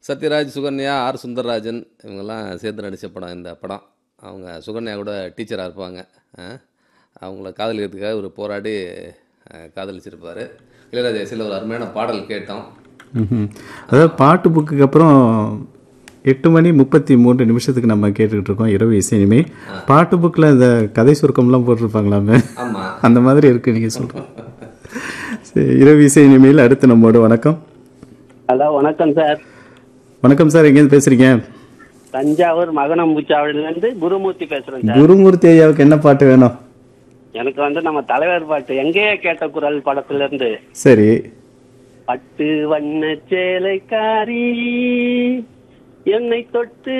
Sathyaraj Sukanya R Sundararajan இவங்கெல்லாம் சேர்ந்து நடித்த படம் இந்த படம் அவங்க சுகன்யா கூட டீச்சராக இருப்பாங்க ஆ? அவங்கள காதலிக்கிறதுக்காக ஒரு போராடி அஹ், காதலிச்சிருப்பார் இளையராஜா இசையில் ஒரு அருமையான பாடல் கேட்டோம் ம்ஹும். அதாவது பாட்டு புக்குக்கு அப்புறம் எட்டு மணி முப்பத்தி மூன்று நிமிஷத்துக்கு நம்ம கேட்டுக்கிட்டு இருக்கோம் இரவு இசை இனிமே பாட்டு புக்கில் இந்த கதை சுருக்கம்லாம் போட்டிருப்பாங்களாமே ஆமாம் அந்த மாதிரி இருக்கு நீங்கள் சொல்கிறோம் சரி இரவு இசை இனிமேல் அடுத்து நம்மோட வணக்கம் ஹலோ வணக்கம் சார் வணக்கம் சார் எங்கேருந்து பேசுறீங்க தஞ்சாவூர் மகனம்பூச்சாவிலிருந்து குருமூர்த்தி பேசுறேன் சார் குருமூர்த்தி ஐயாவுக்கு என்ன பாட்டு வேணும் எனக்கு வந்து நம்ம தலைவர் பாட்டு எங்கேயே கேட்ட குரல் படத்துல இருந்து சரி பட்டு வண்ண சேலைக்காரி என்னை தொட்டு